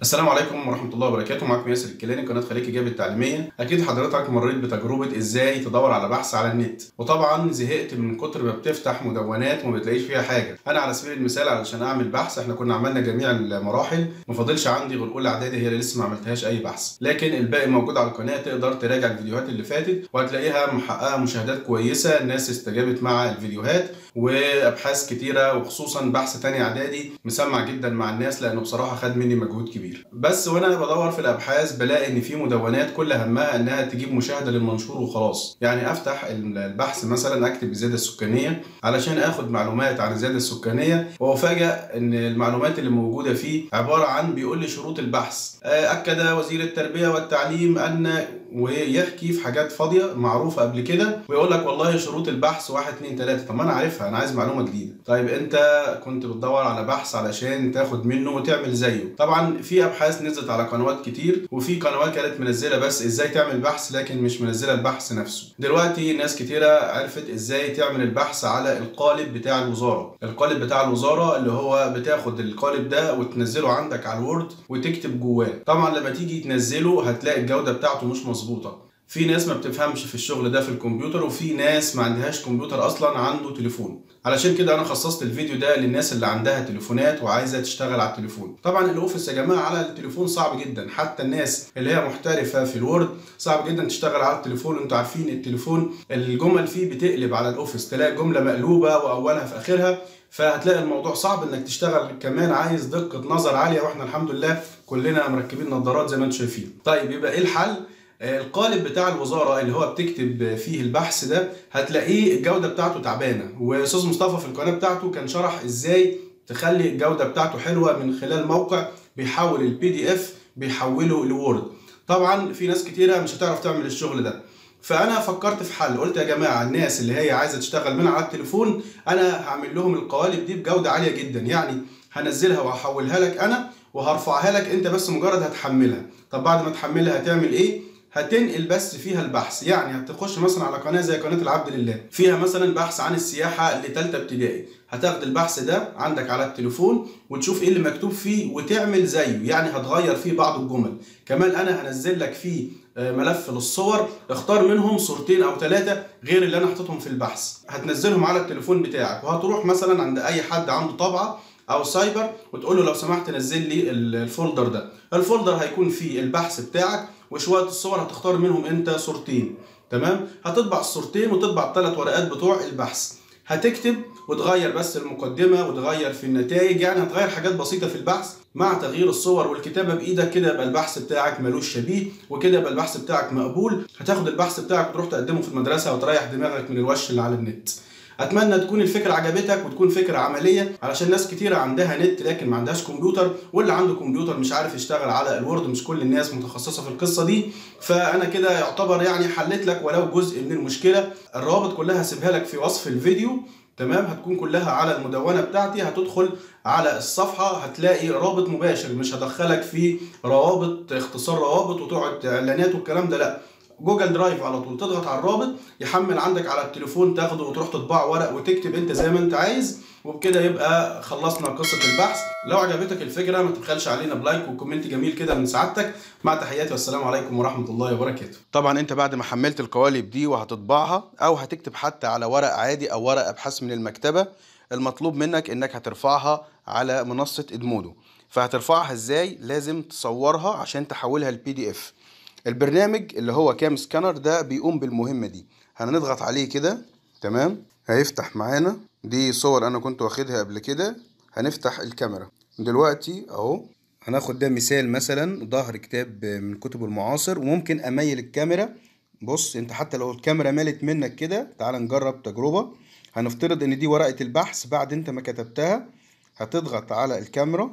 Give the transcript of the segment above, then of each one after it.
السلام عليكم ورحمة الله وبركاته معاكم ياسر الكيلاني قناة خليك إجابة التعليمية أكيد حضرتك مريت بتجربة إزاي تدور على بحث على النت وطبعا زهقت من كتر ما بتفتح مدونات وما بتلاقيش فيها حاجة أنا على سبيل المثال علشان أعمل بحث إحنا كنا عملنا جميع المراحل ما فاضلش عندي غير أولى إعدادي هي اللي لسه ما عملتهاش أي بحث لكن الباقي موجود على القناة تقدر تراجع الفيديوهات اللي فاتت وهتلاقيها محققة مشاهدات كويسة الناس استجابت مع الفيديوهات وابحاث كتيره وخصوصا بحث تاني اعدادي مسمع جدا مع الناس لانه بصراحه خد مني مجهود كبير بس وانا بدور في الابحاث بلاقي ان في مدونات كل همها انها تجيب مشاهده للمنشور وخلاص يعني افتح البحث مثلا اكتب الزياده السكانيه علشان اخد معلومات عن الزياده السكانيه وافاجئ ان المعلومات اللي موجوده فيه عباره عن بيقول لي شروط البحث اكد وزير التربيه والتعليم ان ويحكي في حاجات فاضيه معروفه قبل كده ويقول لك والله شروط البحث 1 2 3 طب ما انا عارفها انا عايز معلومه جديده طيب انت كنت بتدور على بحث علشان تاخد منه وتعمل زيه طبعا في ابحاث نزلت على قنوات كتير وفي قنوات كانت منزله بس ازاي تعمل بحث لكن مش منزله البحث نفسه دلوقتي ناس كتيره عرفت ازاي تعمل البحث على القالب بتاع الوزاره القالب بتاع الوزاره اللي هو بتاخد القالب ده وتنزله عندك على الوورد وتكتب جواه طبعا لما تيجي تنزله هتلاقي الجوده بتاعته مش مظبوطه في ناس ما بتفهمش في الشغل ده في الكمبيوتر وفي ناس ما عندهاش كمبيوتر اصلا عنده تليفون علشان كده انا خصصت الفيديو ده للناس اللي عندها تليفونات وعايزه تشتغل على التليفون طبعا الاوفيس يا جماعه على التليفون صعب جدا حتى الناس اللي هي محترفه في الوورد صعب جدا تشتغل على التليفون انتوا عارفين التليفون الجمل فيه بتقلب على الاوفيس تلاقي جمله مقلوبه واولها في اخرها فهتلاقي الموضوع صعب انك تشتغل كمان عايز دقه نظر عاليه واحنا الحمد لله كلنا مركبين نظارات زي ما انتم شايفين طيب يبقى ايه الحل القالب بتاع الوزاره اللي هو بتكتب فيه البحث ده هتلاقيه الجوده بتاعته تعبانه واستاذ مصطفى في القناه بتاعته كان شرح ازاي تخلي الجوده بتاعته حلوه من خلال موقع بيحول البي دي اف بيحوله لوورد طبعا في ناس كتيره مش هتعرف تعمل الشغل ده فانا فكرت في حل قلت يا جماعه الناس اللي هي عايزه تشتغل من على التليفون انا هعمل لهم القوالب دي بجوده عاليه جدا يعني هنزلها وهحولها لك انا وهرفعها لك انت بس مجرد هتحملها طب بعد ما تحملها هتعمل ايه هتنقل بس فيها البحث يعني هتخش مثلا على قناه زي قناه العبد لله فيها مثلا بحث عن السياحه لثالثه ابتدائي هتاخد البحث ده عندك على التليفون وتشوف ايه اللي مكتوب فيه وتعمل زيه يعني هتغير فيه بعض الجمل كمان انا هنزل لك فيه ملف للصور اختار منهم صورتين او ثلاثه غير اللي انا حاططهم في البحث هتنزلهم على التليفون بتاعك وهتروح مثلا عند اي حد عنده طابعه او سايبر وتقول له لو سمحت نزل لي الفولدر ده الفولدر هيكون فيه البحث بتاعك وشويه الصور هتختار منهم انت صورتين تمام هتطبع الصورتين وتطبع الثلاث ورقات بتوع البحث هتكتب وتغير بس المقدمه وتغير في النتائج يعني هتغير حاجات بسيطه في البحث مع تغيير الصور والكتابه بايدك كده يبقى البحث بتاعك ملوش شبيه وكده يبقى البحث بتاعك مقبول هتاخد البحث بتاعك وتروح تقدمه في المدرسه وتريح دماغك من الوش اللي على النت اتمنى تكون الفكره عجبتك وتكون فكره عمليه علشان ناس كتيره عندها نت لكن ما عندهاش كمبيوتر واللي عنده كمبيوتر مش عارف يشتغل على الوورد مش كل الناس متخصصه في القصه دي فانا كده يعتبر يعني حليت لك ولو جزء من المشكله الروابط كلها هسيبها لك في وصف الفيديو تمام هتكون كلها على المدونه بتاعتي هتدخل على الصفحه هتلاقي رابط مباشر مش هدخلك في روابط اختصار روابط وتقعد اعلانات والكلام ده لا جوجل درايف على طول تضغط على الرابط يحمل عندك على التليفون تاخده وتروح تطبع ورق وتكتب انت زي ما انت عايز وبكده يبقى خلصنا قصه البحث لو عجبتك الفكره ما تبخلش علينا بلايك وكومنت جميل كده من سعادتك مع تحياتي والسلام عليكم ورحمه الله وبركاته طبعا انت بعد ما حملت القوالب دي وهتطبعها او هتكتب حتى على ورق عادي او ورق ابحاث من المكتبه المطلوب منك انك هترفعها على منصه ادمودو فهترفعها ازاي لازم تصورها عشان تحولها لبي دي اف البرنامج اللي هو كام سكانر ده بيقوم بالمهمة دي هنضغط عليه كده تمام هيفتح معانا دي صور انا كنت واخدها قبل كده هنفتح الكاميرا دلوقتي اهو هناخد ده مثال مثلا ظهر كتاب من كتب المعاصر وممكن اميل الكاميرا بص انت حتى لو الكاميرا مالت منك كده تعال نجرب تجربة هنفترض ان دي ورقة البحث بعد انت ما كتبتها هتضغط على الكاميرا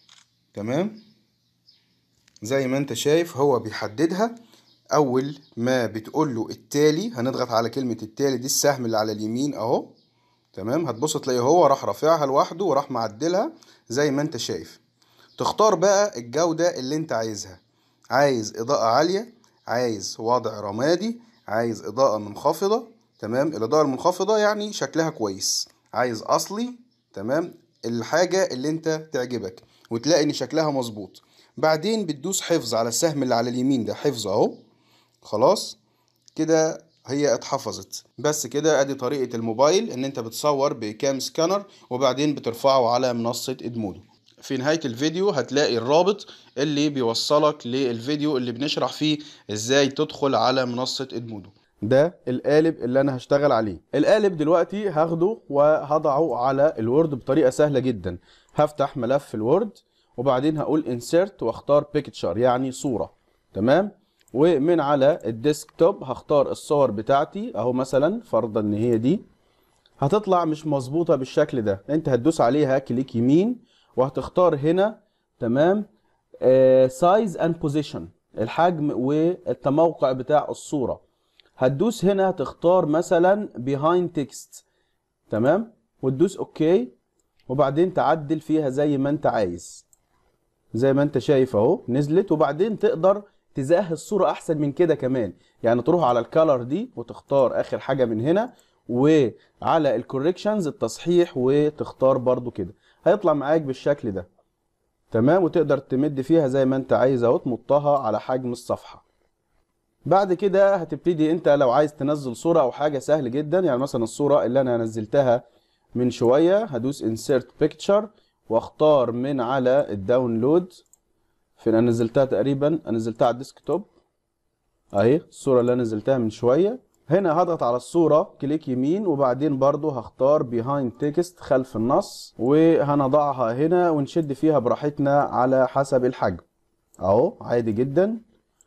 تمام زي ما انت شايف هو بيحددها اول ما بتقول له التالي هنضغط على كلمة التالي دي السهم اللي على اليمين اهو تمام هتبص تلاقي هو راح رافعها لوحده وراح معدلها زي ما انت شايف تختار بقى الجودة اللي انت عايزها عايز اضاءة عالية عايز وضع رمادي عايز اضاءة منخفضة تمام الاضاءة المنخفضة يعني شكلها كويس عايز اصلي تمام الحاجة اللي انت تعجبك وتلاقي ان شكلها مظبوط بعدين بتدوس حفظ على السهم اللي على اليمين ده حفظ اهو خلاص كده هي اتحفظت بس كده ادي طريقة الموبايل ان انت بتصور بكام سكانر وبعدين بترفعه على منصة ادمودو في نهاية الفيديو هتلاقي الرابط اللي بيوصلك للفيديو اللي بنشرح فيه ازاي تدخل على منصة ادمودو ده القالب اللي انا هشتغل عليه القالب دلوقتي هاخده وهضعه على الوورد بطريقة سهلة جدا هفتح ملف الوورد وبعدين هقول insert واختار picture يعني صورة تمام ومن على الديسكتوب هختار الصور بتاعتي اهو مثلا فرضا ان هي دي هتطلع مش مظبوطة بالشكل ده انت هتدوس عليها كليك يمين وهتختار هنا تمام سايز اند بوزيشن الحجم والتموقع بتاع الصورة هتدوس هنا تختار مثلا behind text تمام وتدوس اوكي وبعدين تعدل فيها زي ما انت عايز زي ما انت شايف اهو نزلت وبعدين تقدر تزهي الصورة احسن من كده كمان يعني تروح على الكالر دي وتختار اخر حاجة من هنا وعلى الكوريكشنز التصحيح وتختار برضو كده هيطلع معاك بالشكل ده تمام وتقدر تمد فيها زي ما انت عايز اهو تمطها على حجم الصفحة بعد كده هتبتدي انت لو عايز تنزل صورة او حاجة سهل جدا يعني مثلا الصورة اللي انا نزلتها من شوية هدوس insert picture واختار من على الداونلود فين انا نزلتها تقريبا انا نزلتها على الديسكتوب اهي الصورة اللي انا نزلتها من شوية هنا هضغط على الصورة كليك يمين وبعدين برضو هختار behind text خلف النص وهنضعها هنا ونشد فيها براحتنا على حسب الحجم اهو عادي جدا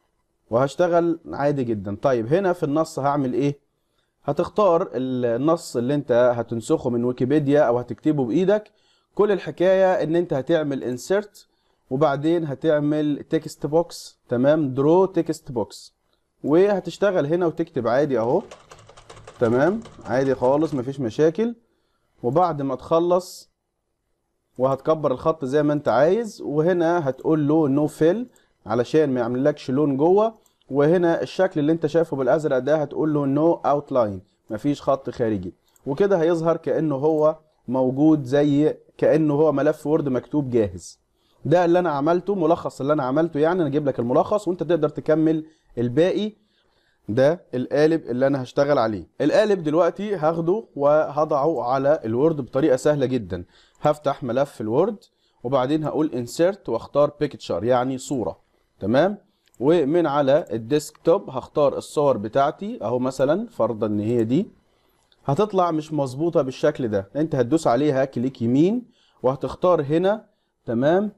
وهشتغل عادي جدا طيب هنا في النص هعمل ايه هتختار النص اللي انت هتنسخه من ويكيبيديا او هتكتبه بايدك كل الحكاية ان انت هتعمل insert وبعدين هتعمل تكست بوكس تمام درو تكست بوكس وهتشتغل هنا وتكتب عادي اهو تمام عادي خالص مفيش مشاكل وبعد ما تخلص وهتكبر الخط زي ما انت عايز وهنا هتقول له نو فيل علشان ما يعملكش لون جوه وهنا الشكل اللي انت شايفه بالازرق ده هتقول له نو اوتلاين مفيش خط خارجي وكده هيظهر كانه هو موجود زي كانه هو ملف وورد مكتوب جاهز ده اللي انا عملته ملخص اللي انا عملته يعني انا اجيب لك الملخص وانت تقدر تكمل الباقي ده القالب اللي انا هشتغل عليه القالب دلوقتي هاخده وهضعه على الوورد بطريقه سهله جدا هفتح ملف الوورد وبعدين هقول insert واختار picture يعني صوره تمام ومن على الديسكتوب هختار الصور بتاعتي اهو مثلا فرضا ان هي دي هتطلع مش مظبوطه بالشكل ده انت هتدوس عليها كليك يمين وهتختار هنا تمام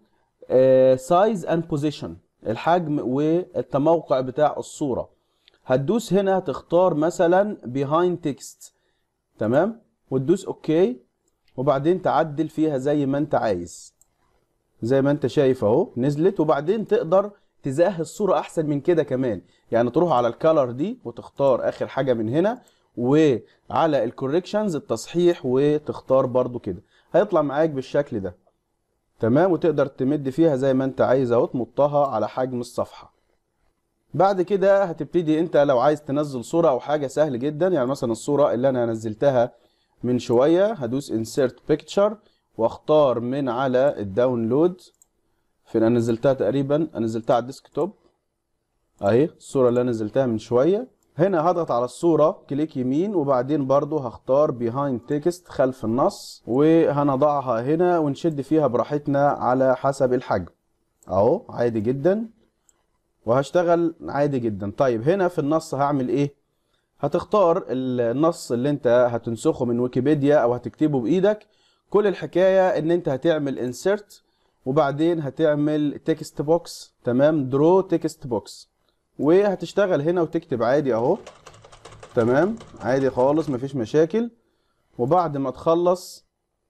سايز اند بوزيشن الحجم والتموقع بتاع الصورة هتدوس هنا تختار مثلا behind text تمام وتدوس اوكي وبعدين تعدل فيها زي ما انت عايز زي ما انت شايف اهو نزلت وبعدين تقدر تزهي الصورة احسن من كده كمان يعني تروح على الكالر دي وتختار اخر حاجة من هنا وعلى الكوريكشنز التصحيح وتختار برضو كده هيطلع معاك بالشكل ده تمام وتقدر تمد فيها زي ما انت عايز اهو تمطها على حجم الصفحة بعد كده هتبتدي انت لو عايز تنزل صورة او حاجة سهل جدا يعني مثلا الصورة اللي انا نزلتها من شوية هدوس insert picture واختار من على الداونلود فين انا نزلتها تقريبا انا نزلتها على الديسكتوب اهي الصورة اللي انا نزلتها من شوية هنا هضغط على الصورة كليك يمين وبعدين برضو هختار behind text خلف النص وهنضعها هنا ونشد فيها براحتنا على حسب الحجم اهو عادي جدا وهشتغل عادي جدا طيب هنا في النص هعمل ايه هتختار النص اللي انت هتنسخه من ويكيبيديا او هتكتبه بايدك كل الحكاية ان انت هتعمل insert وبعدين هتعمل تكست بوكس تمام درو تكست بوكس وهتشتغل هنا وتكتب عادي اهو تمام عادي خالص مفيش مشاكل وبعد ما تخلص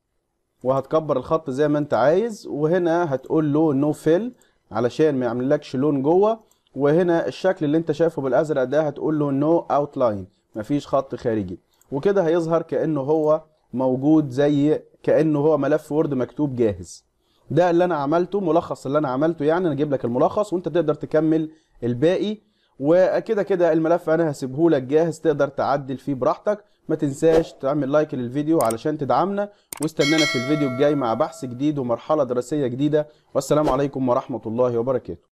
وهتكبر الخط زي ما انت عايز وهنا هتقول له نو فيل علشان ما يعملكش لون جوه وهنا الشكل اللي انت شايفه بالازرق ده هتقول له نو اوتلاين مفيش خط خارجي وكده هيظهر كانه هو موجود زي كانه هو ملف وورد مكتوب جاهز ده اللي انا عملته ملخص اللي انا عملته يعني انا اجيب لك الملخص وانت تقدر تكمل الباقي وكده كده الملف انا هسيبه لك جاهز تقدر تعدل فيه براحتك ما تنساش تعمل لايك للفيديو علشان تدعمنا واستنانا في الفيديو الجاي مع بحث جديد ومرحلة دراسية جديدة والسلام عليكم ورحمة الله وبركاته